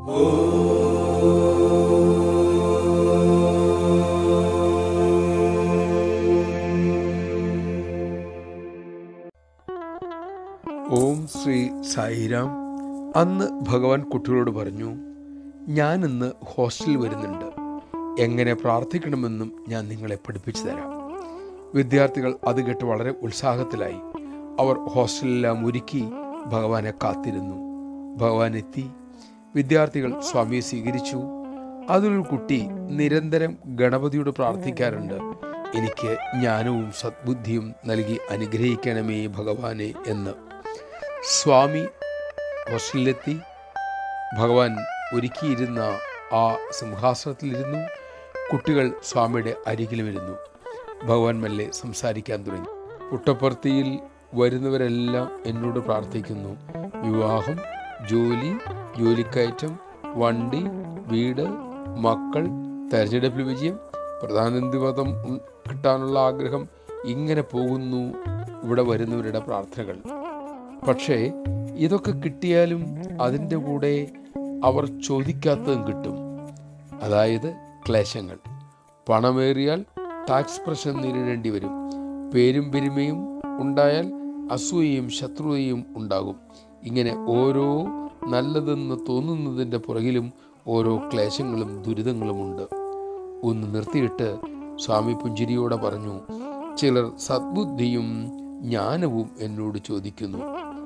ഓം ശ്രീ സായിരാം അന്ന് ഭഗവാൻ കുട്ടികളോട് പറഞ്ഞു ഞാൻ ഇന്ന് ഹോസ്റ്റലിൽ വരുന്നുണ്ട് എങ്ങനെ പ്രാർത്ഥിക്കണമെന്നും ഞാൻ നിങ്ങളെ പഠിപ്പിച്ചു തരാം വിദ്യാർത്ഥികൾ അത് കേട്ട് വളരെ ഉത്സാഹത്തിലായി അവർ ഹോസ്റ്റലെല്ലാം ഒരുക്കി ഭഗവാനെ കാത്തിരുന്നു ഭഗവാൻ എത്തി വിദ്യാർത്ഥികൾ സ്വാമിയെ സ്വീകരിച്ചു അതിലൊരു കുട്ടി നിരന്തരം ഗണപതിയോട് പ്രാർത്ഥിക്കാറുണ്ട് എനിക്ക് ജ്ഞാനവും സദ്ബുദ്ധിയും നൽകി അനുഗ്രഹിക്കണമേ ഭഗവാനെ എന്ന് സ്വാമി ഹോസ്റ്റലിലെത്തി ഭഗവാൻ ഒരുക്കിയിരുന്ന ആ സിംഹാസനത്തിലിരുന്നു കുട്ടികൾ സ്വാമിയുടെ അരികിലുമിരുന്നു ഭഗവാൻ മെല്ലെ സംസാരിക്കാൻ തുടങ്ങി പുട്ടപ്പർത്തിയിൽ വരുന്നവരെല്ലാം എന്നോട് പ്രാർത്ഥിക്കുന്നു വിവാഹം ജോലി ജോലിക്കയറ്റം വണ്ടി വീട് മക്കൾ തെരഞ്ഞെടുപ്പിൽ വിജയം പ്രധാനമന്ത്രി പദം ഉം കിട്ടാനുള്ള ആഗ്രഹം ഇങ്ങനെ പോകുന്നു ഇവിടെ വരുന്നവരുടെ പ്രാർത്ഥനകൾ പക്ഷേ ഇതൊക്കെ കിട്ടിയാലും അതിൻ്റെ കൂടെ അവർ ചോദിക്കാത്തതും കിട്ടും അതായത് ക്ലേശങ്ങൾ പണമേറിയാൽ ടാക്സ് പ്രശ്നം നേരിടേണ്ടി വരും പേരും പെരുമയും ഉണ്ടായാൽ അസൂയയും ശത്രുതയും ഉണ്ടാകും ഇങ്ങനെ ഓരോ നല്ലതെന്ന് തോന്നുന്നതിൻ്റെ പുറകിലും ഓരോ ക്ലേശങ്ങളും ദുരിതങ്ങളുമുണ്ട് ഒന്ന് നിർത്തിയിട്ട് സ്വാമി പുഞ്ചിരിയോടെ പറഞ്ഞു ചിലർ സദ്ബുദ്ധിയും ജ്ഞാനവും എന്നോട് ചോദിക്കുന്നു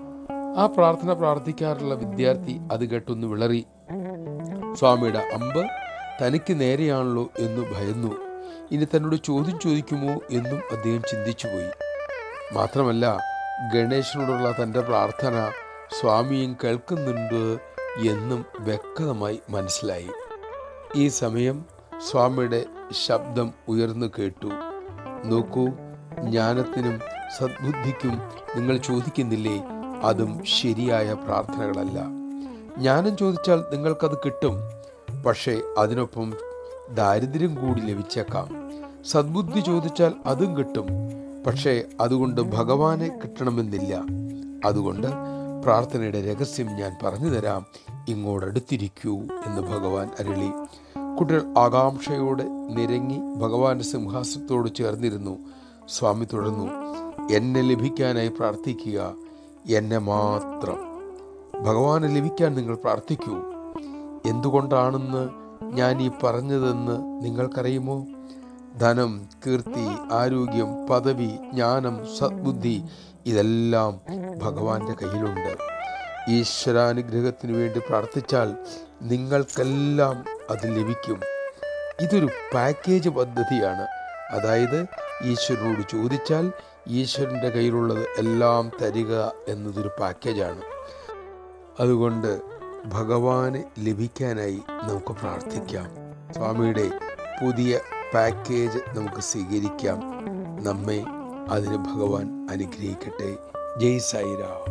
ആ പ്രാർത്ഥന പ്രാർത്ഥിക്കാറുള്ള വിദ്യാർത്ഥി അത് കേട്ടൊന്ന് വിളറി സ്വാമിയുടെ അമ്പ് തനിക്ക് നേരെയാണല്ലോ എന്ന് ഭയന്നു ഇനി തന്നോട് ചോദ്യം ചോദിക്കുമോ എന്നും അദ്ദേഹം ചിന്തിച്ചുപോയി മാത്രമല്ല ഗണേശനോടുള്ള തൻ്റെ പ്രാർത്ഥന സ്വാമിയും കേൾക്കുന്നുണ്ട് എന്നും വ്യക്തമായി മനസ്സിലായി ഈ സമയം സ്വാമിയുടെ ശബ്ദം ഉയർന്നു കേട്ടു നോക്കൂ ജ്ഞാനത്തിനും സദ്ബുദ്ധിക്കും നിങ്ങൾ ചോദിക്കുന്നില്ലേ അതും ശരിയായ പ്രാർത്ഥനകളല്ല ജ്ഞാനം ചോദിച്ചാൽ നിങ്ങൾക്കത് കിട്ടും പക്ഷേ അതിനൊപ്പം ദാരിദ്ര്യം കൂടി ലഭിച്ചേക്കാം സദ്ബുദ്ധി ചോദിച്ചാൽ അതും കിട്ടും പക്ഷേ അതുകൊണ്ട് ഭഗവാനെ കിട്ടണമെന്നില്ല അതുകൊണ്ട് പ്രാർത്ഥനയുടെ രഹസ്യം ഞാൻ പറഞ്ഞു തരാം ഇങ്ങോട്ടടുത്തിരിക്കൂ എന്ന് ഭഗവാൻ അരുളി കുട്ടികൾ ആകാംക്ഷയോടെ നിരങ്ങി ഭഗവാന്റെ സിംഹാസനത്തോട് ചേർന്നിരുന്നു സ്വാമി തുടർന്നു എന്നെ ലഭിക്കാനായി പ്രാർത്ഥിക്കുക എന്നെ മാത്രം ഭഗവാനെ ലഭിക്കാൻ നിങ്ങൾ പ്രാർത്ഥിക്കൂ എന്തുകൊണ്ടാണെന്ന് ഞാൻ ഈ പറഞ്ഞതെന്ന് നിങ്ങൾക്കറിയുമോ ധനം കീർത്തി ആരോഗ്യം പദവി ജ്ഞാനം സദ്ബുദ്ധി ഇതെല്ലാം ഭഗവാന്റെ കയ്യിലുണ്ട് ഈശ്വരാനുഗ്രഹത്തിന് വേണ്ടി പ്രാർത്ഥിച്ചാൽ നിങ്ങൾക്കെല്ലാം അത് ലഭിക്കും ഇതൊരു പാക്കേജ് പദ്ധതിയാണ് അതായത് ഈശ്വരനോട് ചോദിച്ചാൽ ഈശ്വരൻ്റെ കയ്യിലുള്ളത് എല്ലാം തരിക എന്നതൊരു പാക്കേജാണ് അതുകൊണ്ട് ഭഗവാനെ ലഭിക്കാനായി നമുക്ക് പ്രാർത്ഥിക്കാം സ്വാമിയുടെ പുതിയ പാക്കേജ് നമുക്ക് സ്വീകരിക്കാം നമ്മെ അതിന് ഭഗവാൻ അനുഗ്രഹിക്കട്ടെ ജയ് സായിരാം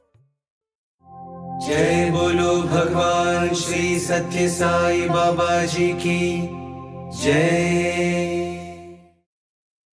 जय बोलो भगवान श्री सत्य साई बाबा जी की जय